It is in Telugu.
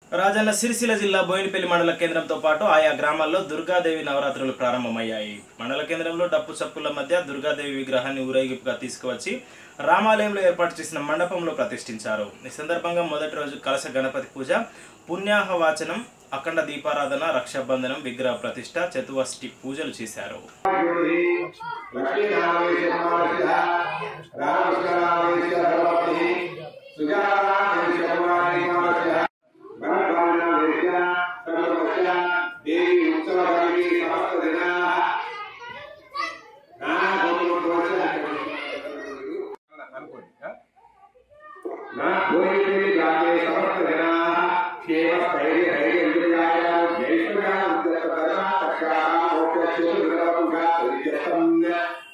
రాజన్న సిరిసిల్ల జిల్లా బోయినపల్లి మండల కేంద్రంతో పాటు ఆయా గ్రామాల్లో దుర్గాదేవి నవరాత్రులు ప్రారంభమయ్యాయి మండల కేంద్రంలో డప్పు చప్పుల మధ్య దుర్గాదేవి విగ్రహాన్ని ఊరేగింపుగా తీసుకువచ్చి రామాలయంలో ఏర్పాటు చేసిన మండపంలో ప్రతిష్ఠించారు ఈ సందర్భంగా మొదటి రోజు కలశ గణపతి పూజ పుణ్యాహ వాచనం అఖండ దీపారాధన రక్షాబంధనం విగ్రహ ప్రతిష్ట చతువష్టి పూజలు చేశారు నా భూమిపై గ్రామే సమస్త జనాः క్షేమ స్థైర్య ధైర్య విజయాయ జైశ్వర్యాయ ఉద్యత కరుణా చక్రాः మోక్ష విగ్రహంగా పరిచయం